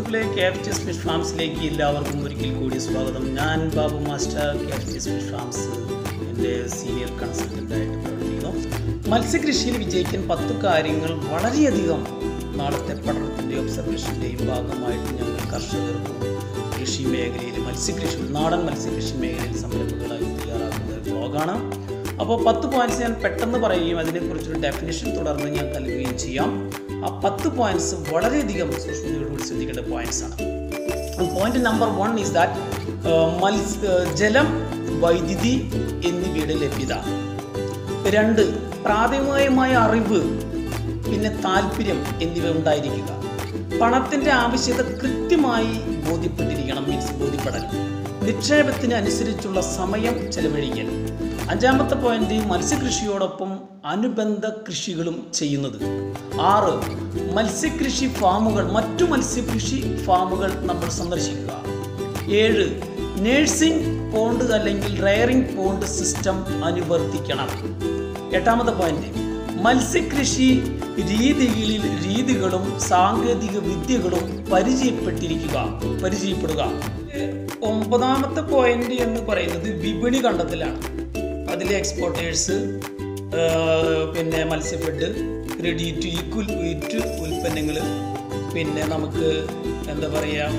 സുഹൃത്തുക്കളെ ക്യാപ്റ്റീസ് ഫിഷ് ഫാംസിലേക്ക് എല്ലാവർക്കും ഒരിക്കൽ കൂടി സ്വാഗതം ഞാൻ ബാബു മാസ്റ്റർ ക്യാപ്റ്റീസ് ഫിഷ് ഫാംസ് എൻ്റെ സീനിയർ കൺസൾട്ടൻ്റായിട്ട് പ്രവർത്തിക്കുന്നു മത്സ്യകൃഷിയിൽ വിജയിക്കാൻ പത്ത് കാര്യങ്ങൾ വളരെയധികം നാളത്തെ പഠനത്തിൻ്റെയും ഒബ്സർവേഷൻ്റെയും ഭാഗമായിട്ട് ഞങ്ങൾ കർഷകർക്കും കൃഷി മേഖലയിൽ മത്സ്യകൃഷി നാടൻ മത്സ്യകൃഷി മേഖലയിൽ സംരംഭങ്ങളായി തയ്യാറാക്കുന്ന ഒരു ബ്ലോഗാണ് അപ്പോൾ പത്ത് പോയിന്റ്സ് ഞാൻ പെട്ടെന്ന് പറയുകയും അതിനെക്കുറിച്ചൊരു ഡെഫിനേഷൻ തുടർന്ന് ഞാൻ നൽകുകയും ചെയ്യാം ആ പത്ത് പോയിന്റ്സ് വളരെയധികം സൂക്ഷ്മതയോടുകൂടി ശ്രദ്ധിക്കേണ്ട പോയിന്റ്സ് ആണ് point number one is that മത്സ്യ ജലം വൈദ്യുതി എന്നിവയുടെ ലഭ്യത രണ്ട് പ്രാഥമികമായ അറിവ് പിന്നെ താല്പര്യം എന്നിവ ഉണ്ടായിരിക്കുക പണത്തിന്റെ ആവശ്യകത കൃത്യമായി ബോധ്യപ്പെട്ടിരിക്കണം മീൻസ് ബോധ്യപ്പെടൽ നിക്ഷേപത്തിന് അനുസരിച്ചുള്ള സമയം ചെലവഴിക്കൽ അഞ്ചാമത്തെ പോയിന്റ് മത്സ്യകൃഷിയോടൊപ്പം അനുബന്ധ കൃഷികളും ചെയ്യുന്നത് ആറ് മത്സ്യകൃഷി ഫാമുകൾ മറ്റു മത്സ്യകൃഷി ഫാമുകൾ നമ്മൾ സന്ദർശിക്കുക ഏഴ് നേഴ്സിംഗ് പോണ്ട് അല്ലെങ്കിൽ റയറിംഗ് പോണ്ട് സിസ്റ്റം അനുവർത്തിക്കണം എട്ടാമത്തെ പോയിന്റ് മത്സ്യകൃഷി രീതികളിൽ രീതികളും സാങ്കേതിക വിദ്യകളും പരിചയപ്പെട്ടിരിക്കുക പരിചയപ്പെടുക ഒമ്പതാമത്തെ പോയിന്റ് എന്ന് പറയുന്നത് വിപണി കണ്ടെത്തലാണ് അതിലെ എക്സ്പോർട്ടേഴ്സ് പിന്നെ മത്സ്യഫെഡ് റെഡി ടു ഈക്വൽ വിറ്റ് ഉൽപ്പന്നങ്ങൾ പിന്നെ നമുക്ക് എന്താ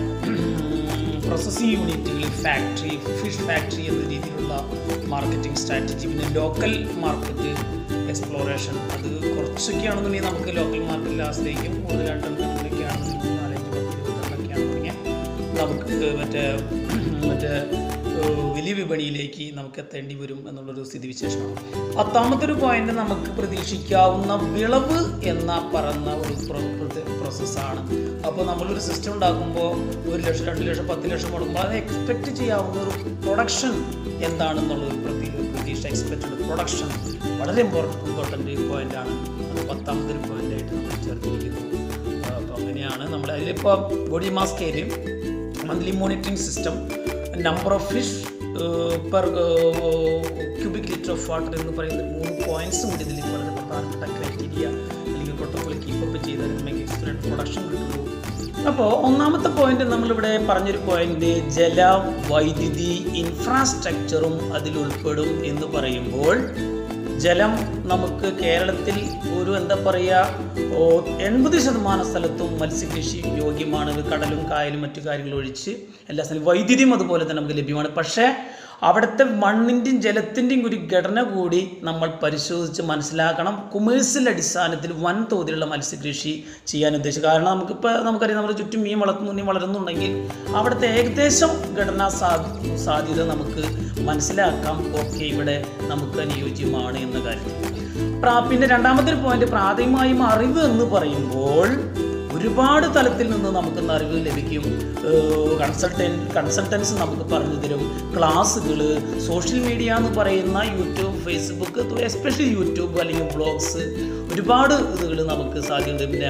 പറയുക പ്രോസസ്സിംഗ് യൂണിറ്റുകൾ ഫാക്ടറി ഫിഷ് ഫാക്ടറി എന്ന രീതിയിലുള്ള മാർക്കറ്റിംഗ് സ്ട്രാറ്റജി പിന്നെ ലോക്കൽ മാർക്കറ്റ് എക്സ്പ്ലോറേഷൻ അത് കുറച്ചൊക്കെയാണെന്നുണ്ടെങ്കിൽ നമുക്ക് ലോക്കൽ മാർക്കറ്റിൽ ആശ്രയിക്കും കൂടുതലായിട്ടൊക്കെ ആണെന്നുണ്ടെങ്കിൽ നാലഞ്ച് പത്ത് ഇരുപത്തെണ്ണൊക്കെ ആണെന്നുണ്ടെങ്കിൽ നമുക്ക് മറ്റേ മറ്റേ വലിയ വിപണിയിലേക്ക് നമുക്ക് എത്തേണ്ടി വരും എന്നുള്ളൊരു സ്ഥിതിവിശേഷമാണ് പത്താമത്തെ ഒരു പോയിന്റ് നമുക്ക് പ്രതീക്ഷിക്കാവുന്ന വിളവ് എന്ന പറയുന്ന ഒരു പ്രോസസ്സാണ് അപ്പോൾ നമ്മളൊരു സിസ്റ്റം ഉണ്ടാക്കുമ്പോൾ ഒരു ലക്ഷം രണ്ട് ലക്ഷം പത്ത് ലക്ഷം കൊടുക്കുമ്പോൾ അത് എക്സ്പെക്റ്റ് ചെയ്യാവുന്ന ഒരു പ്രൊഡക്ഷൻ എന്താണെന്നുള്ളൊരു പ്രതി പ്രതീക്ഷ എക്സ്പെക്റ്റഡ് പ്രൊഡക്ഷൻ വളരെ ഇമ്പോർട്ടൻ്റ് ഇമ്പോർട്ടൻ്റ് പോയിൻ്റാണ് അത് പത്താമത്തെ ഒരു പോയിൻ്റായിട്ട് നമ്മൾ ചേർത്തിരിക്കുന്നു അപ്പോൾ അങ്ങനെയാണ് നമ്മൾ അതിലിപ്പോൾ body mass scale monthly monitoring system number of fish per cubic litre of water എന്ന് പറയുന്ന മൂന്ന് പോയിന്റ്സും കൂടി ഇതിൽ വളരെ പ്രധാനപ്പെട്ട ക്രൈറ്റീരിയ അല്ലെങ്കിൽ പ്രോട്ടോകോൾ കീപ്പപ്പ് ചെയ്താൽ നമുക്ക് എക്സ്പെക്ട് പ്രൊഡക്ഷൻ കിട്ടുള്ളൂ അപ്പോൾ ഒന്നാമത്തെ പോയിന്റ് നമ്മളിവിടെ പറഞ്ഞൊരു പോയിന്റ് ജല വൈദ്യുതി ഇൻഫ്രാസ്ട്രക്ചറും അതിൽ ഉൾപ്പെടും എന്ന് പറയുമ്പോൾ ജലം നമുക്ക് കേരളത്തിൽ ഒരു എന്താ പറയുക എൺപത് ശതമാനം സ്ഥലത്തും മത്സ്യകൃഷി യോഗ്യമാണ് കടലും കായലും മറ്റു കാര്യങ്ങളും ഒഴിച്ച് എല്ലാ സ്ഥലവും വൈദ്യുതിയും അതുപോലെ തന്നെ നമുക്ക് ലഭ്യമാണ് പക്ഷേ അവിടുത്തെ മണ്ണിൻ്റെയും ജലത്തിൻ്റെയും ഒരു ഘടന കൂടി നമ്മൾ പരിശോധിച്ച് മനസ്സിലാക്കണം കൊമേഴ്സ്യൽ അടിസ്ഥാനത്തിൽ വൻതോതിലുള്ള മത്സ്യകൃഷി ചെയ്യാൻ ഉദ്ദേശിച്ചു കാരണം നമുക്കിപ്പോൾ നമുക്കറിയാം നമ്മുടെ ചുറ്റും മീൻ വളർത്തുന്നു മീൻ വളരുന്നുണ്ടെങ്കിൽ അവിടുത്തെ ഏകദേശം ഘടനാ സാ സാധ്യത നമുക്ക് മനസ്സിലാക്കാം ഓക്കെ ഇവിടെ നമുക്ക് അനുയോജ്യമാണ് എന്ന കാര്യത്തിൽ പിന്നെ രണ്ടാമത്തെ ഒരു പോയിന്റ് പ്രാഥമികമായും അറിവ് എന്ന് പറയുമ്പോൾ ഒരുപാട് തലത്തിൽ നിന്ന് നമുക്ക് അറിവ് ലഭിക്കും കൺസൾട്ടൻ കൺസൾട്ടൻസ് നമുക്ക് പറഞ്ഞു തരും ക്ലാസ്സുകൾ സോഷ്യൽ മീഡിയ എന്ന് പറയുന്ന യൂട്യൂബ് ഫേസ്ബുക്ക് എസ്പെഷ്യലി യൂട്യൂബ് അല്ലെങ്കിൽ ബ്ലോഗ്സ് ഒരുപാട് ഇതുകൾ നമുക്ക് സാധ്യത പിന്നെ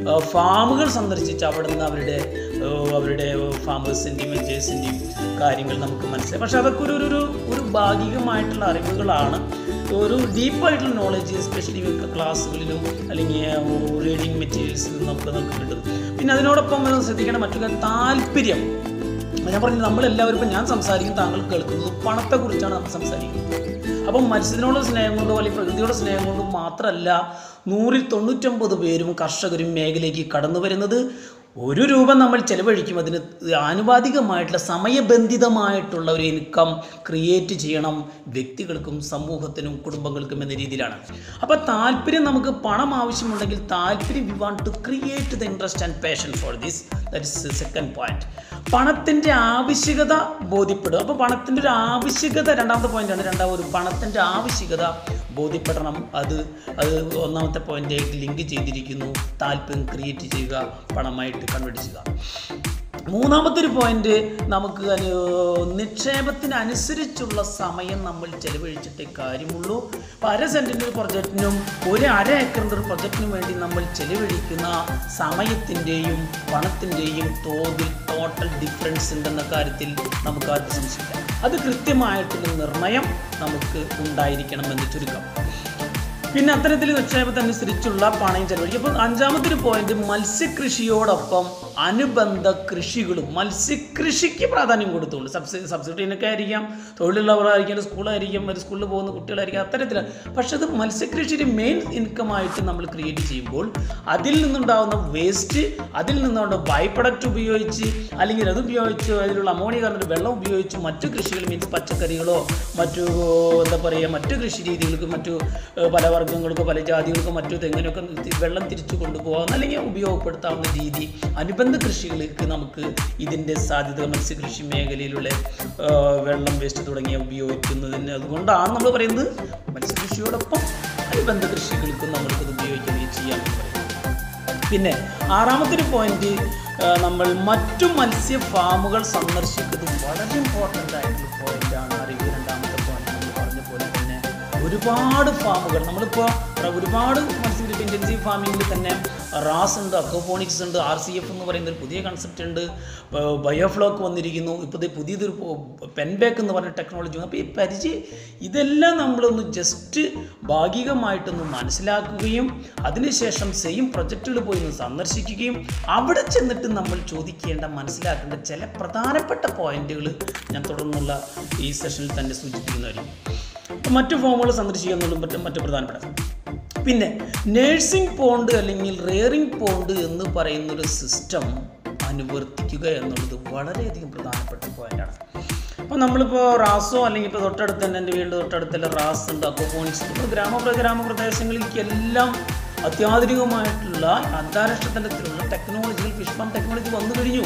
ഫാമുകൾ സന്ദർശിച്ച് അവിടെ നിന്ന് അവരുടെ അവരുടെ ഫാമേഴ്സിൻ്റെയും വെഞ്ചേഴ്സിൻ്റെയും കാര്യങ്ങൾ നമുക്ക് മനസ്സിലായി പക്ഷെ അതൊക്കെ ഒരു ഒരു ഒരു ഭാഗികമായിട്ടുള്ള അറിവുകളാണ് ഒരു ഡീപ്പായിട്ടുള്ള നോളജ് എസ്പെഷ്യലി ക്ലാസ്സുകളിലും അല്ലെങ്കിൽ റീഡിങ് മെറ്റീരിയൽസിലും നമുക്ക് നമുക്ക് കിട്ടും പിന്നെ അതിനോടൊപ്പം ശ്രദ്ധിക്കേണ്ട മറ്റൊരു താല്പര്യം ഞാൻ പറഞ്ഞു നമ്മളെല്ലാവരും ഇപ്പം ഞാൻ സംസാരിക്കും താങ്കൾ കേൾക്കുന്നത് പണത്തെക്കുറിച്ചാണ് നമ്മൾ സംസാരിക്കുന്നത് അപ്പം മത്സ്യത്തിനോട് സ്നേഹം കൊണ്ടോ അല്ലെങ്കിൽ പ്രകൃതിയോട് സ്നേഹം കൊണ്ടും മാത്രമല്ല നൂറിൽ തൊണ്ണൂറ്റൊമ്പത് പേരും കർഷകരും മേഖലയ്ക്ക് കടന്നു വരുന്നത് ഒരു രൂപ നമ്മൾ ചെലവഴിക്കും അതിന് ആനുപാതികമായിട്ടുള്ള സമയബന്ധിതമായിട്ടുള്ള ഒരു ഇൻകം ക്രിയേറ്റ് ചെയ്യണം വ്യക്തികൾക്കും സമൂഹത്തിനും കുടുംബങ്ങൾക്കും എന്ന രീതിയിലാണ് അപ്പോൾ താല്പര്യം നമുക്ക് പണം ആവശ്യമുണ്ടെങ്കിൽ താല്പര്യം we want to create the interest and passion for this that is second point പണത്തിൻ്റെ ആവശ്യകത ബോധ്യപ്പെടും അപ്പോൾ പണത്തിൻ്റെ ഒരു ആവശ്യകത രണ്ടാമത്തെ പോയിന്റാണ് രണ്ടാമത് ഒരു പണത്തിൻ്റെ ആവശ്യകത ബോധ്യപ്പെടണം അത് അത് ഒന്നാമത്തെ പോയിന്റിലേക്ക് ലിങ്ക് ചെയ്തിരിക്കുന്നു താല്പര്യം ക്രിയേറ്റ് ചെയ്യുക പണമായിട്ട് കൺവേർട്ട് ചെയ്യുക മൂന്നാമത്തെ ഒരു പോയിന്റ് നമുക്ക് നിക്ഷേപത്തിനനുസരിച്ചുള്ള സമയം നമ്മൾ ചെലവഴിച്ചിട്ടേ കാര്യമുള്ളൂ അപ്പോൾ അര സെൻറ്റിൻ്റെ ഒരു പ്രൊജക്റ്റിനും ഒരു അര ഏക്കറിൻ്റെ ഒരു പ്രൊജക്റ്റിനും വേണ്ടി നമ്മൾ ചെലവഴിക്കുന്ന സമയത്തിൻ്റെയും പണത്തിൻ്റെയും തോതിൽ ടോട്ടൽ ഡിഫറൻസ് ഉണ്ടെന്ന കാര്യത്തിൽ നമുക്ക് ആദ്യം സംശയിക്കാം അത് കൃത്യമായിട്ടുള്ള നിർണയം നമുക്ക് ഉണ്ടായിരിക്കണമെന്ന് ചുരുക്കം പിന്നെ അത്തരത്തിൽ നിക്ഷേപത്തനുസരിച്ചുള്ള പണയം ചെലവഴിക്കും അപ്പോൾ അഞ്ചാമത്തെ ഒരു പോയിന്റ് മത്സ്യകൃഷിയോടൊപ്പം അനുബന്ധ കൃഷികളും മത്സ്യകൃഷിക്ക് പ്രാധാന്യം കൊടുത്തുകൊണ്ട് സബ്സിഡി സബ്സിഡിനൊക്കെ ആയിരിക്കാം തൊഴിലുള്ളവരായിരിക്കും സ്കൂളായിരിക്കും ഒരു സ്കൂളിൽ പോകുന്ന കുട്ടികളായിരിക്കും അത്തരത്തിൽ പക്ഷെ അത് മത്സ്യകൃഷിയുടെ മെയിൻ ഇൻകമായിട്ട് നമ്മൾ ക്രിയേറ്റ് ചെയ്യുമ്പോൾ അതിൽ നിന്നുണ്ടാകുന്ന വേസ്റ്റ് അതിൽ നിന്നുകൊണ്ട് ബൈ പ്രൊഡക്റ്റ് ഉപയോഗിച്ച് അല്ലെങ്കിൽ അത് ഉപയോഗിച്ച് അതിലുള്ള അമോണിയ കാരണം വെള്ളം ഉപയോഗിച്ച് മറ്റു കൃഷികൾ മീൻസ് പച്ചക്കറികളോ മറ്റു എന്താ പറയുക മറ്റു കൃഷി രീതികൾക്ക് മറ്റു ഏഹ്, പല വർഗ്ഗങ്ങൾക്കോ പല ജാതികൾക്കോ മറ്റു തെങ്ങിനൊക്കെ തി- വെള്ളം തിരിച്ചു കൊണ്ടുപോകാവുന്ന അല്ലെങ്കിൽ ഉപയോഗപ്പെടുത്താവുന്ന രീതി അനുബന്ധ കൃഷികൾക്ക് നമുക്ക് ഇതിൻ്റെ സാധ്യത മത്സ്യകൃഷി മേഖലയിലുള്ള ഏഹ്, വെള്ളം വേസ്റ്റ് തുടങ്ങിയ ഉപയോഗിക്കുന്നതിന് അതുകൊണ്ടാണ് നമ്മൾ പറയുന്നത് മത്സ്യകൃഷിയോടൊപ്പം അനുബന്ധ കൃഷികൾക്കും നമ്മൾക്കത് ഉപയോഗിക്കുകയും ചെയ്യാമെന്ന് പറയുന്നത് പിന്നെ ആറാമത്തെ ഒരു പോയിന്റ് നമ്മൾ മറ്റു മത്സ്യ ഫാമുകൾ സന്ദർശിക്കുന്നത് വളരെ ഇമ്പോർട്ടൻ്റ് ആയിട്ടുള്ള പോയിന്റാണ് അറിവ് രണ്ടാമത്തെ പോയിന്റ് നമ്മൾ പറഞ്ഞ പോലെ തന്നെ ഒരുപാട് ഫാമുകൾ നമ്മളിപ്പോൾ ഒരുപാട് മത്സ്യകൃഷി ഇൻറ്റൻസീവ് ഫാമിങ്ങിൽ തന്നെ റാസ് ഉണ്ട് അക്വപോണിക്സ് ഉണ്ട് ആർ സി എഫ് എന്ന് പറയുന്ന ഒരു പുതിയ കൺസെപ്റ്റ് ഉണ്ട് ബയോഫ്ലോക്ക് വന്നിരിക്കുന്നു ഇപ്പോൾ ദേ പുതിയതൊരു പെൻബേക്ക് എന്ന് പറഞ്ഞ ടെക്നോളജി വന്നു അപ്പോൾ ഈ പരിചയം ഇതെല്ലാം നമ്മളൊന്ന് ജസ്റ്റ് ഭാഗികമായിട്ടൊന്ന് മനസ്സിലാക്കുകയും അതിനുശേഷം സെയിം പ്രൊജക്റ്റുകൾ പോയി ഒന്ന് സന്ദർശിക്കുകയും അവിടെ ചെന്നിട്ട് നമ്മൾ ചോദിക്കേണ്ട മനസ്സിലാക്കേണ്ട ചില പ്രധാനപ്പെട്ട പോയിന്റുകൾ ഞാൻ തുടർന്നുള്ള ഈ സെഷനിൽ തന്നെ സൂചിപ്പിക്കുന്നതായിരിക്കും അപ്പോൾ മറ്റു ഫോമുകൾ സന്ദർശിക്കുക എന്നുള്ളതും മറ്റും മറ്റു പ്രധാനപ്പെട്ട പിന്നെ നേഴ്സിംഗ് പോണ്ട് അല്ലെങ്കിൽ റെയറിംഗ് പോണ്ട് എന്ന് പറയുന്ന ഒരു സിസ്റ്റം അനുവർത്തിക്കുക എന്നുള്ളത് വളരെയധികം പ്രധാനപ്പെട്ട പോയിന്റാണ് അപ്പോൾ നമ്മളിപ്പോൾ റാസോ അല്ലെങ്കിൽ ഇപ്പോൾ തൊട്ടടുത്ത് തന്നെ എൻ്റെ വീടിൻ്റെ തൊട്ടടുത്തുള്ള റാസ് ഉണ്ട് അക്വപോണിക്സ് ഉണ്ട് ഇപ്പോൾ ഗ്രാമ ഗ്രാമപ്രദേശങ്ങളിലേക്കെല്ലാം അത്യാധുനികമായിട്ടുള്ള അന്താരാഷ്ട്ര തലത്തിലുള്ള ടെക്നോളജികൾ ഫിഷ് ഫാം ടെക്നോളജി വന്നു കഴിഞ്ഞു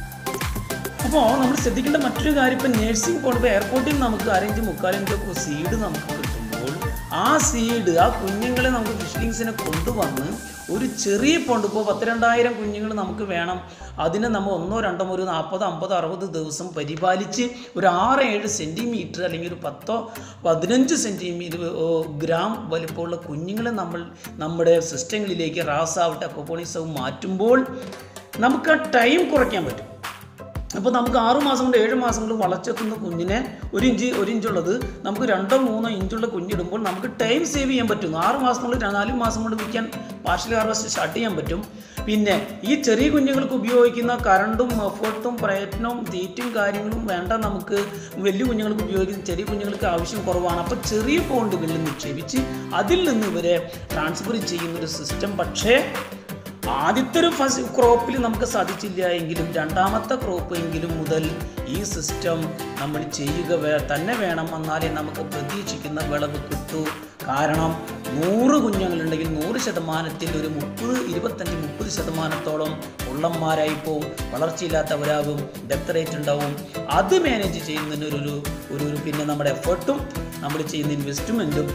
അപ്പോൾ നമ്മൾ ശ്രദ്ധിക്കേണ്ട മറ്റൊരു കാര്യം ഇപ്പം നേഴ്സിംഗ് പോണ്ട് ഇപ്പോൾ എയർപോർട്ടിൽ നമുക്ക് അരഞ്ച് മുക്കാലഞ്ച് സീഡ് നമുക്ക് കിട്ടുമ്പോൾ ആ സീഡ് ആ കുഞ്ഞുങ്ങളെ നമുക്ക് ഫിഷിംഗ്സിനെ കൊണ്ടുവന്ന് ഒരു ചെറിയ പോണ്ട് ഇപ്പോൾ പത്തിരണ്ടായിരം കുഞ്ഞുങ്ങൾ നമുക്ക് വേണം അതിനെ നമ്മൾ ഒന്നോ രണ്ടോ ഒരു നാൽപ്പത് അമ്പത് അറുപത് ദിവസം പരിപാലിച്ച് ഒരു ആറ് ഏഴ് സെൻറ്റിമീറ്റർ അല്ലെങ്കിൽ ഒരു പത്തോ പതിനഞ്ച് സെൻറ്റിമീറ്റർ ഗ്രാം വലിപ്പമുള്ള കുഞ്ഞുങ്ങളെ നമ്മൾ നമ്മുടെ സിസ്റ്റങ്ങളിലേക്ക് റാസാവട്ടെ അക്വപോണിക്സാവും മാറ്റുമ്പോൾ നമുക്ക് ആ ടൈം കുറയ്ക്കാൻ പറ്റും അപ്പോൾ നമുക്ക് ആറ് മാസം കൊണ്ട് ഏഴ് മാസം കൊണ്ട് വളച്ചെത്തുന്ന കുഞ്ഞിനെ ഒരു ഇഞ്ച് ഒരു ഇഞ്ചുള്ളത് നമുക്ക് രണ്ടോ മൂന്നോ ഇഞ്ചുള്ള കുഞ്ഞിടുമ്പോൾ നമുക്ക് ടൈം സേവ് ചെയ്യാൻ പറ്റും ആറ് മാസം കൊണ്ട് നാല് മാസം കൊണ്ട് വിൽക്കാൻ പാർഷ്യൽ ഹാർവസ്റ്റ് സ്റ്റാർട്ട് ചെയ്യാൻ പറ്റും പിന്നെ ഈ ചെറിയ കുഞ്ഞുങ്ങൾക്ക് ഉപയോഗിക്കുന്ന കറണ്ടും എഫേർട്ടും പ്രയത്നവും തീറ്റും കാര്യങ്ങളും വേണ്ട നമുക്ക് വലിയ കുഞ്ഞുങ്ങൾക്ക് ഉപയോഗിക്കുന്ന ചെറിയ കുഞ്ഞുങ്ങൾക്ക് ആവശ്യം കുറവാണ് അപ്പോൾ ചെറിയ പോണ്ടുകളിൽ നിക്ഷേപിച്ച് അതിൽ നിന്ന് ഇവരെ ട്രാൻസ്ഫർ ചെയ്യുന്ന ഒരു സിസ്റ്റം പക്ഷേ ആദ്യത്തെ ഒരു ഫസ്റ്റ് ക്രോപ്പിൽ നമുക്ക് സാധിച്ചില്ല എങ്കിലും രണ്ടാമത്തെ ക്രോപ്പ് എങ്കിലും മുതൽ ഈ സിസ്റ്റം നമ്മൾ ചെയ്യുക വേ തന്നെ വേണം എന്നാലേ നമുക്ക് പ്രതീക്ഷിക്കുന്ന വിളവ് കിട്ടൂ കാരണം നൂറ് കുഞ്ഞുങ്ങളുണ്ടെങ്കിൽ നൂറ് ശതമാനത്തിൽ ഒരു മുപ്പത് ഇരുപത്തഞ്ച് മുപ്പത് ശതമാനത്തോളം ഉള്ളന്മാരായി പോവും വളർച്ചയില്ലാത്തവരാകും ഡെത്ത് റേറ്റ് ഉണ്ടാവും അത് മാനേജ് ചെയ്യുന്നതിന് ഒരു ഒരു ഒരു ഒരു പിന്നെ നമ്മുടെ എഫേർട്ടും നമ്മൾ ചെയ്യുന്ന ഇൻവെസ്റ്റ്മെൻറ്റും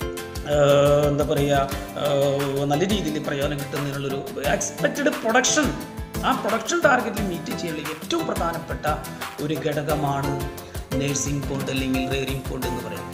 ഏഹ് എന്താ പറയുക ഏഹ് നല്ല രീതിയിൽ പ്രയോജനം കിട്ടുന്നതിനുള്ളൊരു എക്സ്പെക്റ്റഡ് പ്രൊഡക്ഷൻ ആ പ്രൊഡക്ഷൻ ടാർഗറ്റിൽ മീറ്റ് ചെയ്യാനുള്ള ഏറ്റവും പ്രധാനപ്പെട്ട ഒരു ഘടകമാണ് നേഴ്സിംഗ് പോണ്ട് അല്ലെങ്കിൽ റെയറിംഗ് പോണ്ട് എന്ന് പറയുന്നത്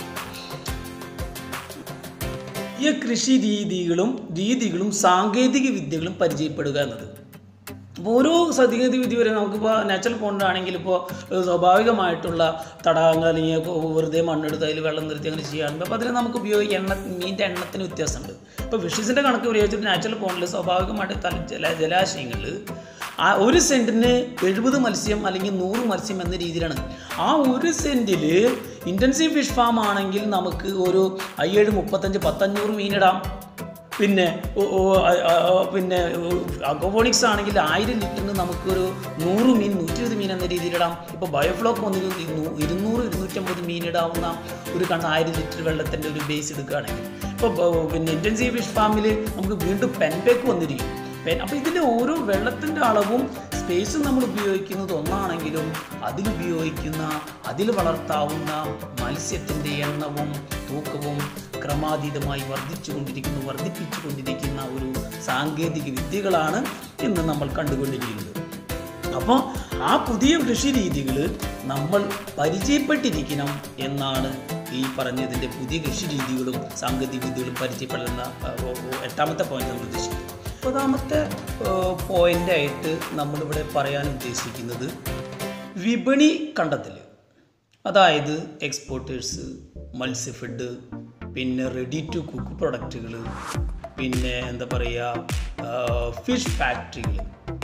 ഈ കൃഷി രീതികളും രീതികളും സാങ്കേതിക വിദ്യകളും പരിചയപ്പെടുക എന്നത് അപ്പോൾ ഓരോ സാങ്കേതിക വിദ്യ വരെ നമുക്കിപ്പോൾ നാച്ചുറൽ പോണ്ടാണെങ്കിൽ ഇപ്പോൾ സ്വാഭാവികമായിട്ടുള്ള തടാകങ്ങൾ അല്ലെങ്കിൽ ഇപ്പോൾ വെറുതെ മണ്ണെടുത്ത് അതിൽ വെള്ളം നിർത്തി അങ്ങനെ ചെയ്യാറുണ്ട് അപ്പോൾ അതിൽ നമുക്ക് ഉപയോഗിക്കുക എണ്ണ മീനിൻ്റെ എണ്ണത്തിന് വ്യത്യാസമുണ്ട് ഇപ്പോൾ ഫിഷീസിൻ്റെ കണക്ക് ഉപയോഗിച്ചിട്ട് നാച്ചുറൽ പോണ്ടിൽ സ്വാഭാവികമായിട്ട് തല ജല ജലാശയങ്ങളിൽ ആ ഒരു സെൻറ്റിന് എഴുപത് മത്സ്യം അല്ലെങ്കിൽ നൂറ് മത്സ്യം എന്ന രീതിയിലാണ് ആ ഒരു സെൻറ്റിൽ ഇൻറ്റൻസീവ് ഫിഷ് ഫാം ആണെങ്കിൽ നമുക്ക് ഒരു അയ്യേഴ് മുപ്പത്തഞ്ച് പത്തഞ്ഞൂറ് മീനിടാം പിന്നെ ഓ- ഓ- ആ- ആ- ആ- പിന്നെ അക്വപോണിക്സ് ആണെങ്കിൽ ആയിരം ലിറ്ററിന് നമുക്കൊരു നൂറ് മീൻ നൂറ്റി ഇരുപത് മീൻ എന്ന രീതിയിലിടാം ഇപ്പോൾ ബയോഫ്ലോക്ക് വന്നിട്ട് ഇരുന്നൂ- ഇരുന്നൂറ് ഇരുന്നൂറ്റമ്പത് മീൻ ഇടാവുന്ന ഒരു കണ ആയിരം ലിറ്റർ വെള്ളത്തിൻ്റെ ഒരു ബേസ് എടുക്കുകയാണെങ്കിൽ ഇപ്പോൾ ബ- പിന്നെ ഇൻറ്റൻസീവ് ഫിഷ് ഫാമിൽ നമുക്ക് വീണ്ടും പെൻപേക്ക് വന്നിരിക്കും പെൻ അപ്പോൾ ഇതിൻ്റെ ഓരോ വെള്ളത്തിൻ്റെ അളവും സ്പേസും നമ്മൾ ഉപയോഗിക്കുന്നത് ഒന്നാണെങ്കിലും അതിലുപയോഗിക്കുന്ന അതിൽ വളർത്താവുന്ന മത്സ്യത്തിൻ്റെ എണ്ണവും തൂക്കവും ക്രമാതീതമായി വർദ്ധിച്ചു കൊണ്ടിരിക്കുന്നു വർദ്ധിപ്പിച്ചു കൊണ്ടിരിക്കുന്ന ഒരു സാങ്കേതിക വിദ്യകളാണ് ഇന്ന് നമ്മൾ കണ്ടുകൊണ്ടിരിക്കുന്നത് അപ്പോൾ ആ പുതിയ കൃഷി രീതികൾ നമ്മൾ പരിചയപ്പെട്ടിരിക്കണം എന്നാണ് ഈ പറഞ്ഞതിൻ്റെ പുതിയ കൃഷി രീതികളും സാങ്കേതിക വിദ്യകളും പരിചയപ്പെടുന്ന ആ, ഓ, ഓ, എട്ടാമത്തെ പോയിന്റ് നമ്മൾ ഉദ്ദേശിക്കുന്നത് ഒമ്പതാമത്തെ പോയിൻ്റായിട്ട് നമ്മളിവിടെ പറയാൻ ഉദ്ദേശിക്കുന്നത് വിപണി കണ്ടെത്തൽ അതായത് എക്സ്പോർട്ടേഴ്സ് മത്സ്യഫെഡ് പിന്നെ റെഡി ടു കുക്ക് പ്രൊഡക്റ്റുകൾ പിന്നെ എന്താ പറയുക ഫിഷ് ഫാക്ടറികൾ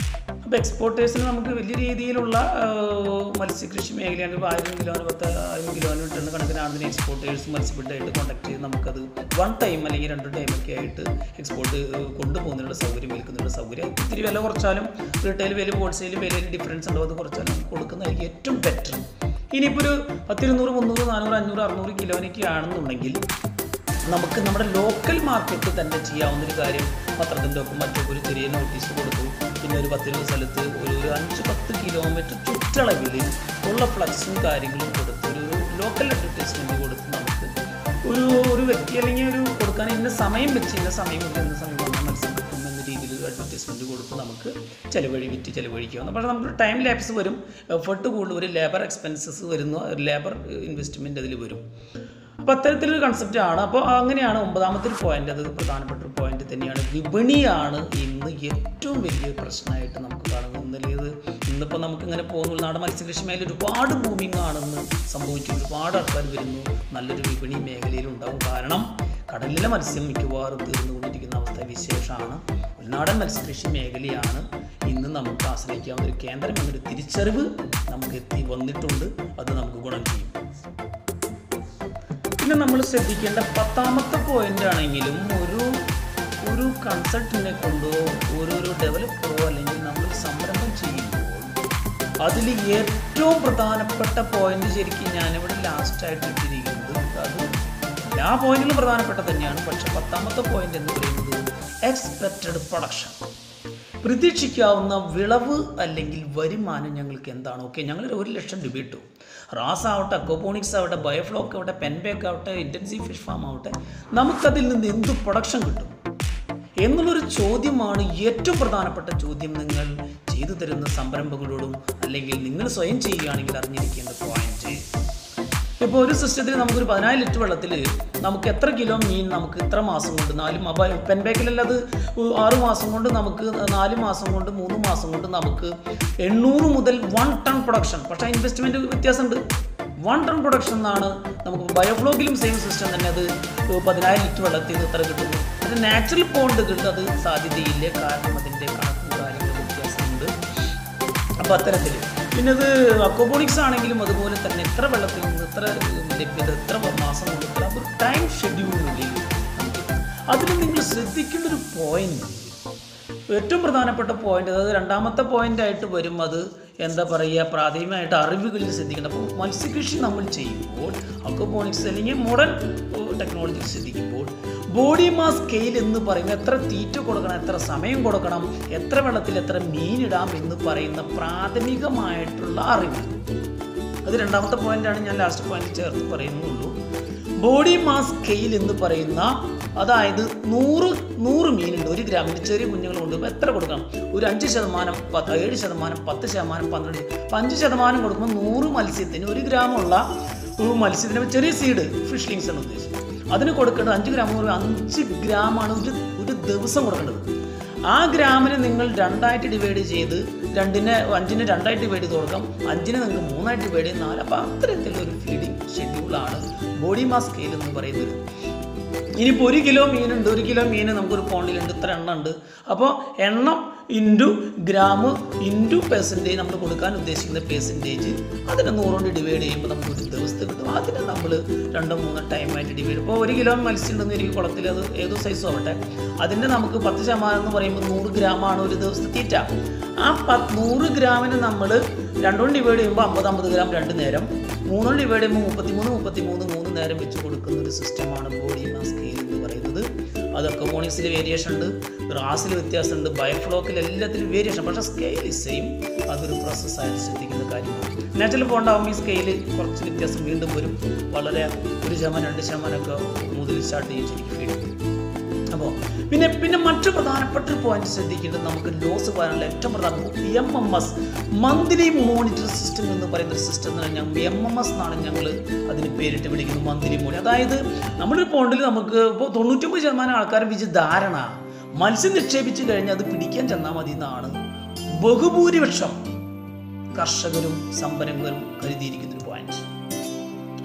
അപ്പോൾ എക്സ്പോർട്ടേഴ്സിന് നമുക്ക് വലിയ രീതിയിലുള്ള ആ, മത്സ്യകൃഷി മേഖലയാണ് ഇപ്പോൾ ആയിരം കിലോന് പത്ത് ആയിരം കിലോന് ടൺ കണക്കിനാണെന്ന് എക്സ്പോർട്ടേഴ്സ് മത്സ്യബിഡായിട്ട് കോൺടാക്ട് ചെയ്ത് നമുക്കത് വൺ ടൈം അല്ലെങ്കിൽ രണ്ട് ടൈമൊക്കെ ആയിട്ട് എക്സ്പോർട്ട് കൊണ്ടുപോകുന്നതിനുള്ള സൗകര്യം വിൽക്കുന്നതിനുള്ള സൗകര്യം ഇത്തിരി വില കുറച്ചാലും റീറ്റെയിൽ വില ഹോൾസെയിൽ വിലയിൽ ഡിഫറൻസ് ഉണ്ടാവും അത് കുറച്ചാലും നമുക്ക് കൊടുക്കുന്നതായിരിക്കും ഏറ്റവും ബെറ്റർ ഇനിയിപ്പോൾ ഒരു പത്തിരുന്നൂറ് മുന്നൂറ് നാനൂറ് അഞ്ഞൂറ് അറുന്നൂറ് കിലോനൊക്കെ ആണെന്നുണ്ടെങ്കിൽ നമുക്ക് നമ്മുടെ ലോക്കൽ മാർക്കറ്റ് തന്നെ ചെയ്യാവുന്ന ഒരു കാര്യം പത്രത്തിൻ്റെ ഒപ്പം മറ്റൊക്കെ ഒരു ചെറിയ നോട്ടീസ് കൊടുത്തു പിന്നെ ഒരു പത്തിരുപത് സ്ഥലത്ത് ഒരു ഒരു അഞ്ച് പത്ത് കിലോമീറ്റർ ചുറ്റളവിൽ ഉള്ള ഫ്ലക്സും കാര്യങ്ങളും കൊടുത്ത് ഒരു ഒരു ലോക്കൽ അഡ്വർടൈസ്മെൻറ്റ് കൊടുത്ത് നമുക്ക് ഒരു ഒരു വ്യക്തി അല്ലെങ്കിൽ ഒരു കൊടുക്കാൻ ഇന്ന സമയം വെച്ച് ഇന്ന സമയം കൊണ്ട് ഇന്ന സമയം കൊണ്ട് മത്സ്യം കിട്ടും എന്ന രീതിയിൽ ഒരു അഡ്വർടൈസ്മെൻറ്റ് കൊടുത്ത് നമുക്ക് ചിലവഴി വിറ്റ് ചിലവഴിക്കാവുന്ന പക്ഷേ നമുക്ക് ടൈം ലാപ്സ് വരും എഫേർട്ട് കൂടുതൽ ഒരു ലേബർ എക്സ്പെൻസസ് വരുന്നു ഒരു ലേബർ ഇൻവെസ്റ്റ്മെൻറ്റ് അതിൽ വരും അപ്പോൾ അത്തരത്തിലൊരു കൺസെപ്റ്റ് ആണ് അപ്പോൾ അങ്ങനെയാണ് ഒമ്പതാമത്തെ ഒരു പോയിന്റ് അത് പ്രധാനപ്പെട്ട ഒരു പോയിന്റ് തന്നെയാണ് വിപണിയാണ് ഇന്ന് ഏറ്റവും വലിയ പ്രശ്നമായിട്ട് നമുക്ക് കാണുന്നത് ഇന്നലെ ഇത് ഇന്നിപ്പോൾ നമുക്ക് ഇങ്ങനെ പോകുന്നു നാട് മത്സ്യകൃഷി മേഖല ഒരുപാട് ബൂമിംഗ് ആണെന്ന് സംഭവിച്ചു ഒരുപാട് ആൾക്കാർ വരുന്നു നല്ലൊരു വിപണി മേഖലയിലുണ്ടാവും കാരണം കടലിലെ മത്സ്യം മിക്കവാറും തീർന്നുകൊണ്ടിരിക്കുന്ന അവസ്ഥ വിശേഷമാണ് ഉൾനാടൻ മത്സ്യകൃഷി മേഖലയാണ് ഇന്ന് നമുക്ക് ആശ്രയിക്കാവുന്ന ഒരു കേന്ദ്രം എന്നൊരു തിരിച്ചറിവ് നമുക്ക് എത്തി വന്നിട്ടുണ്ട് അത് നമുക്ക് ഗുണം ചെയ്യും പിന്നെ നമ്മൾ ശ്രദ്ധിക്കേണ്ട പത്താമത്തെ പോയിന്റ് ആണെങ്കിലും ഒരു ഒരു കൺസൾട്ടിനെ കൊണ്ടോ ഓരോരോ ഡെവലപ്പറോ അല്ലെങ്കിൽ നമ്മൾ സംരംഭം ചെയ്യുമ്പോൾ അതിൽ ഏറ്റവും പ്രധാനപ്പെട്ട പോയിന്റ് ശരിക്കും ഞാനിവിടെ ലാസ്റ്റായിട്ട് ഇട്ടിരിക്കുന്നത് അത് എല്ലാ പോയിന്റിലും പ്രധാനപ്പെട്ട തന്നെയാണ് പക്ഷെ പത്താമത്തെ പോയിന്റ് എന്ന് പറയുന്നത് എക്സ്പെക്റ്റഡ് പ്രൊഡക്ഷൻ പ്രതീക്ഷിക്കാവുന്ന വിളവ് അല്ലെങ്കിൽ വരുമാനം ഞങ്ങൾക്ക് എന്താണ് ഓക്കെ ഞങ്ങൾ ഒരു ലക്ഷം രൂപ ഇട്ടു റാസ് ആവട്ടെ അക്വപോണിക്സ് ആവട്ടെ ബയോഫ്ലോക്ക് ആവട്ടെ പെൻബേക്ക് ആവട്ടെ ഇൻറ്റൻസീവ് ഫിഷ് ഫാം ആവട്ടെ നമുക്കതിൽ നിന്ന് എന്ത് പ്രൊഡക്ഷൻ കിട്ടും എന്നുള്ളൊരു ചോദ്യമാണ് ഏറ്റവും പ്രധാനപ്പെട്ട ചോദ്യം നിങ്ങൾ ചെയ്തു തരുന്ന സംരംഭങ്ങളോടും അല്ലെങ്കിൽ നിങ്ങൾ സ്വയം ചെയ്യുകയാണെങ്കിൽ അറിഞ്ഞിരിക്കേണ്ട പോയിന്റ് ഇപ്പോൾ ഒരു സിസ്റ്റത്തിൽ നമുക്കൊരു പതിനായിരം ലിറ്റർ വെള്ളത്തിൽ നമുക്ക് എത്ര കിലോ മീൻ നമുക്ക് ഇത്ര മാസം കൊണ്ട് നാല് പെൻബേക്കിലല്ല അത് ആറ് മാസം കൊണ്ട് നമുക്ക് നാല് മാസം കൊണ്ട് മൂന്ന് മാസം കൊണ്ട് നമുക്ക് എണ്ണൂറ് മുതൽ വൺ ടൺ പ്രൊഡക്ഷൻ പക്ഷേ ഇൻവെസ്റ്റ്മെൻറ്റ് വ്യത്യാസമുണ്ട് വൺ ടൺ പ്രൊഡക്ഷൻ എന്നാണ് നമുക്ക് ബയോഫ്ലോക്കിലും സെയിം സിസ്റ്റം തന്നെ അത് പതിനായിരം ലിറ്റർ വെള്ളത്തിൽ നിന്ന് ഇത്ര കിട്ടുന്നു അത് നാച്ചുറൽ പോണ്ടുകൾ അത് സാധ്യതയില്ല കാരണം അതിൻ്റെ കണക്കും കാര്യങ്ങളും വ്യത്യാസമുണ്ട് അപ്പോൾ അത്തരത്തിൽ പിന്നെ അത് അക്വപോണിക്സ് ആണെങ്കിലും അതുപോലെ തന്നെ എത്ര വെള്ളത്തിൽ നിന്ന് എത്ര ലഭ്യത എത്ര മാസം കൊണ്ട് എത്ര ഒരു ടൈം ഷെഡ്യൂളിനുള്ളിൽ അതിൽ നിങ്ങൾ ശ്രദ്ധിക്കേണ്ട ഒരു പോയിന്റ് ഏറ്റവും പ്രധാനപ്പെട്ട പോയിന്റ് അതായത് രണ്ടാമത്തെ പോയിന്റ് ആയിട്ട് വരും അത് എന്താ പറയുക പ്രാഥമികമായിട്ട് അറിവുകളിൽ ശ്രദ്ധിക്കണം അപ്പോൾ മത്സ്യകൃഷി നമ്മൾ ചെയ്യുമ്പോൾ അക്വപോണിക്സ് അല്ലെങ്കിൽ മോഡേൺ ടെക്നോളജി ശ്രദ്ധിക്കുമ്പോൾ ബോഡി മാസ് സ്കെയിൽ എന്ന് പറയുന്ന എത്ര തീറ്റ കൊടുക്കണം എത്ര സമയം കൊടുക്കണം എത്ര വെള്ളത്തിൽ എത്ര മീനിടാം എന്ന് പറയുന്ന പ്രാഥമികമായിട്ടുള്ള അറിവ് അത് രണ്ടാമത്തെ പോയിന്റാണ് ഞാൻ ലാസ്റ്റ് പോയിന്റ് ചേർത്ത് പറയുന്നുള്ളൂ ബോഡി മാസ് സ്കെയിൽ എന്ന് പറയുന്ന അതായത് നൂറ് നൂറ് മീനുണ്ട് ഒരു ഗ്രാമിന് ചെറിയ കുഞ്ഞുങ്ങളുണ്ട് അപ്പോൾ എത്ര കൊടുക്കണം ഒരു അഞ്ച് ശതമാനം പത്ത് ഏഴ് ശതമാനം പത്ത് ശതമാനം പന്ത്രണ്ട് അപ്പം അഞ്ച് ശതമാനം കൊടുക്കുമ്പോൾ നൂറ് മത്സ്യത്തിന് ഒരു ഗ്രാമുള്ള ഒരു മത്സ്യത്തിന് ചെറിയ സീഡ് ഫിഷ്ലിങ്സ് ആണ് ഉദ്ദേശിച്ചത് അതിന് കൊടുക്കേണ്ടത് അഞ്ച് ഗ്രാം എന്ന് പറയുമ്പോൾ അഞ്ച് ഗ്രാമാണ് ഒരു ഒരു ദിവസം കൊടുക്കേണ്ടത് ആ ഗ്രാമിന് നിങ്ങൾ രണ്ടായിട്ട് ഡിവൈഡ് ചെയ്ത് രണ്ടിന് അഞ്ചിന് രണ്ടായിട്ട് ഡിവൈഡ് ചെയ്ത് കൊടുക്കാം അഞ്ചിന് നിങ്ങൾക്ക് മൂന്നായിട്ട് ഡിവൈഡ് ചെയ്ത് നാല് അപ്പോൾ അത്തരത്തിലുള്ള ഒരു ഫീഡിങ് ഷെഡ്യൂളാണ് ബോഡി മാസ് സ്കെയിൽ എന്ന് പറയുന്നത് ഇനിയിപ്പോൾ ഒരു കിലോ മീനുണ്ട് ഒരു കിലോ മീൻ നമുക്കൊരു പോണ്ടിലുണ്ട് ഇത്ര എണ്ണം ഉണ്ട് അപ്പോൾ എണ്ണം ഇൻറ്റു ഗ്രാം ഇൻറ്റു പെർസെൻറ്റേജ് നമ്മൾ കൊടുക്കാൻ ഉദ്ദേശിക്കുന്ന പെർസെൻറ്റേജ് അതിനെ നൂറുകൊണ്ട് ഡിവൈഡ് ചെയ്യുമ്പോൾ നമുക്ക് ഒരു ദിവസത്തെ കിട്ടും അതിനെ നമ്മൾ രണ്ടോ മൂന്നോ ടൈമായിട്ട് ഡിവൈഡ് ഇപ്പോൾ ഒരു കിലോ മത്സ്യം ഉണ്ടെന്ന് എനിക്ക് കുളത്തിൽ അത് ഏതോ സൈസും ആവട്ടെ അതിൻ്റെ നമുക്ക് പത്ത് ശതമാനം എന്ന് പറയുമ്പോൾ നൂറ് ഗ്രാമാണ് ഒരു ദിവസത്തെ തീറ്റ ആ പത്ത് നൂറ് ഗ്രാമിന് നമ്മൾ രണ്ടുകൊണ്ട് ഡിവൈഡ് ചെയ്യുമ്പോൾ അമ്പത് അമ്പത് ഗ്രാം രണ്ട് നേരം മൂന്നോണ്ട് ഡിവൈഡ് ചെയ്യുമ്പോൾ മുപ്പത്തിമൂന്ന് മുപ്പത്തിമൂന്ന് മൂന്ന് നേരം വെച്ച് കൊടുക്കുന്ന ഒരു സിസ്റ്റമാണ് ബോഡി മാസ് സ്കെയിൽ എന്ന് പറയുന്നത് അതൊക്കെ മോണിക്സിൽ വേരിയേഷൻ ഉണ്ട് റാസിൽ വ്യത്യാസമുണ്ട് ബയോഫ്ലോക്കിൽ എല്ലാത്തിലും വേരിയേഷൻ പക്ഷേ സ്കെയിൽ സെയിം അതൊരു പ്രോസസ്സായിട്ട് ശ്രദ്ധിക്കുന്ന കാര്യമാണ് നാച്ചുറൽ പോണ്ടാവും ഈ സ്കെയിൽ കുറച്ച് വ്യത്യാസം വീണ്ടും വരും വളരെ ഒരു ശതമാനം രണ്ട് ശതമാനമൊക്കെ മുതൽ സ്റ്റാർട്ട് ചെയ്യും ശരിക്കും ഫീഡ് അപ്പോൾ പിന്നെ പിന്നെ മറ്റു പ്രധാനപ്പെട്ട ഒരു പോയിന്റ് ശ്രദ്ധിക്കേണ്ടത് നമുക്ക് ലോസ് വരാനുള്ള ഏറ്റവും പ്രധാന M M S monthly monitor system എന്ന് പറയുന്ന ഒരു സിസ്റ്റം എന്ന് പറഞ്ഞാൽ എം എം എസ് എന്നാണ് ഞങ്ങൾ അതിന് പേരിട്ട് വിളിക്കുന്നത് മന്ത്ലി മോണി അതായത് നമ്മുടെ പോണ്ടിൽ നമുക്ക് ഇപ്പോൾ തൊണ്ണൂറ്റൊമ്പത് ശതമാനം ആൾക്കാരും വിജയ ധാരണ മത്സ്യം നിക്ഷേപിച്ച് കഴിഞ്ഞാൽ അത് പിടിക്കാൻ ചെന്നാൽ മതി എന്നാണ് ബഹുഭൂരിപക്ഷം കർഷകരും സംരംഭകരും കരുതിയിരിക്കുന്ന ഒരു പോയിന്റ്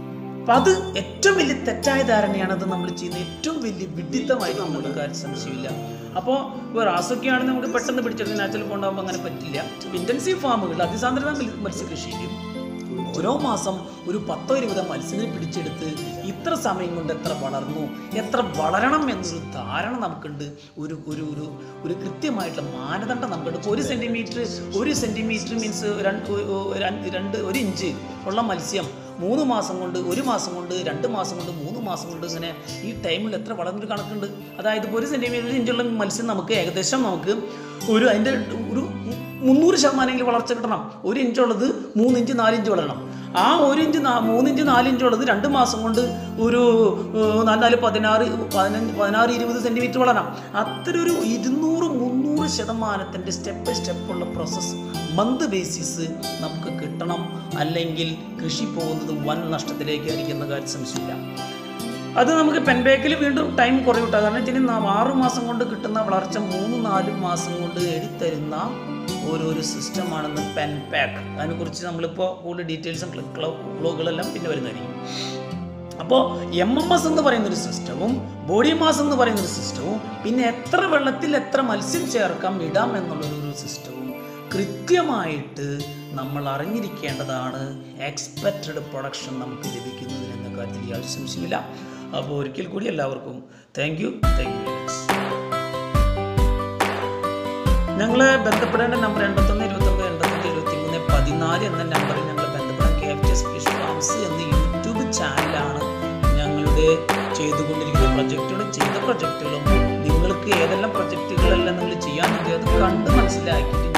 അപ്പം അത് ഏറ്റവും വലിയ തെറ്റായ ധാരണയാണ് അത് നമ്മൾ ചെയ്യുന്ന ഏറ്റവും വലിയ വിഡിത്തമായിട്ട് നമുക്ക് കാര്യം സംശയമില്ല അപ്പോൾ ഇപ്പോൾ റാസൊക്കെയാണെങ്കിൽ നമുക്ക് പെട്ടെന്ന് പിടിച്ചെടുത്ത് നാച്ചുറൽ കൊണ്ടാകുമ്പോൾ അങ്ങനെ പറ്റില്ല ഇൻറ്റൻസീവ് ഫാമുകൾ അതിസാന്ദ്രത മത്സ്യ- മത്സ്യകൃഷിയിലും ഓരോ മാസം ഒരു പത്തോ ഇരുപതോ മത്സ്യങ്ങൾ പിടിച്ചെടുത്ത് ഇത്ര സമയം കൊണ്ട് എത്ര വളർന്നു എത്ര വളരണം എന്നൊരു ധാരണ നമുക്കുണ്ട് ഒരു ഒരു ഒരു ഒരു കൃത്യമായിട്ടുള്ള മാനദണ്ഡം നമുക്കുണ്ട് ഇപ്പോൾ ഒരു സെൻറ്റിമീറ്റർ ഒരു സെൻറ്റിമീറ്റർ മീൻസ് രണ്ട് ഒ- ഒ- രണ്ട് രണ്ട് ഒരു ഇഞ്ച് ഉള്ള മത്സ്യം മൂന്ന് മാസം കൊണ്ട് ഒരു മാസം കൊണ്ട് രണ്ട് മാസം കൊണ്ട് മൂന്ന് മാസം കൊണ്ട് ഇങ്ങനെ ഈ ടൈമിൽ എത്ര വളർന്നൊരു കണക്കുണ്ട് അതായത് ഇപ്പോൾ ഒരു സെൻറ്റിമീറ്റർ ഇഞ്ചുള്ള മത്സ്യം നമുക്ക് ഏകദേശം നമുക്ക് ഒരു അതിൻ്റെ ഒരു മുന്നൂറ് ശതമാനമെങ്കിലും വളർച്ച കിട്ടണം ഒരു ഇഞ്ചുള്ളത് മൂന്ന് ഇഞ്ച് നാല് ഇഞ്ച് വളരണം ആ ഒരു ഇഞ്ച് നാ- മൂന്ന് ഇഞ്ച് നാല് ഇഞ്ച് ഉള്ളത് രണ്ട് മാസം കൊണ്ട് ഒരു ഏഹ്, നാല് നാല് പതിനാറ് പതിനഞ്ച് പതിനാറ് ഇരുപത് സെൻറ്റിമീറ്റർ വളരണം അത്ര ഒരു ഇരുന്നൂറ് മുന്നൂറ് ശതമാനത്തിൻ്റെ സ്റ്റെപ്പ് ബൈ സ്റ്റെപ്പുള്ള പ്രോസസ്സ് മന്ത് ബേസിസ് നമുക്ക് കിട്ടണം അല്ലെങ്കിൽ കൃഷി പോകുന്നത് വൻ നഷ്ടത്തിലേക്ക് എന്ന കാര്യം സംശയമില്ല അത് നമുക്ക് പെൻബേക്കിൽ വീണ്ടും ടൈം കുറയൂട്ടോ കാരണം വെച്ചാൽ ആറ് മാസം കൊണ്ട് കിട്ടുന്ന വളർച്ച മൂന്ന് നാല് മാസം കൊണ്ട് എഴുത്തരുന്ന ഓരോരോ സിസ്റ്റമാണെന്ന് പെൻ പാക്ക് അതിനെക്കുറിച്ച് നമ്മളിപ്പോൾ കൂടുതൽ ഡീറ്റെയിൽസും ക്ലോഗുകളെല്ലാം പിന്നെ വരുന്നതായിരിക്കും അപ്പോൾ എം എം എസ് എന്ന് പറയുന്ന ഒരു സിസ്റ്റവും ബോഡി മാസ് എന്ന് പറയുന്ന ഒരു സിസ്റ്റവും പിന്നെ എത്ര വെള്ളത്തിൽ എത്ര മത്സ്യം ചേർക്കാം ഇടാം എന്നുള്ളൊരു സിസ്റ്റവും കൃത്യമായിട്ട് നമ്മൾ അറിഞ്ഞിരിക്കേണ്ടതാണ് എക്സ്പെക്റ്റഡ് പ്രൊഡക്ഷൻ നമുക്ക് ലഭിക്കുന്നതിന് എന്ന കാര്യത്തിൽ യാതൊരു സംശയമില്ല അപ്പോൾ ഒരിക്കൽ കൂടി എല്ലാവർക്കും താങ്ക് യു താങ്ക് യു ഞങ്ങളെ ബന്ധപ്പെടേണ്ട നമ്പർ എൺപത്തൊന്ന് ഇരുപത്തൊമ്പത് എൺപത്തഞ്ച് ഇരുപത്തി മൂന്ന് പതിനാല് എന്ന നമ്പറിൽ ഞങ്ങൾ ബന്ധപ്പെടാൻ K F S fish farms എന്ന യൂട്യൂബ് ചാനലാണ് ഞങ്ങളുടെ ചെയ്തുകൊണ്ടിരിക്കുന്ന പ്രൊജക്റ്റുകളും ചെയ്ത പ്രൊജക്റ്റുകളും നിങ്ങൾക്ക് ഏതെല്ലാം പ്രൊജക്റ്റുകളെല്ലാം നിങ്ങൾ ചെയ്യാനുണ്ട് അത് കണ്ട് മനസ്സിലാക്കിയിട്ട്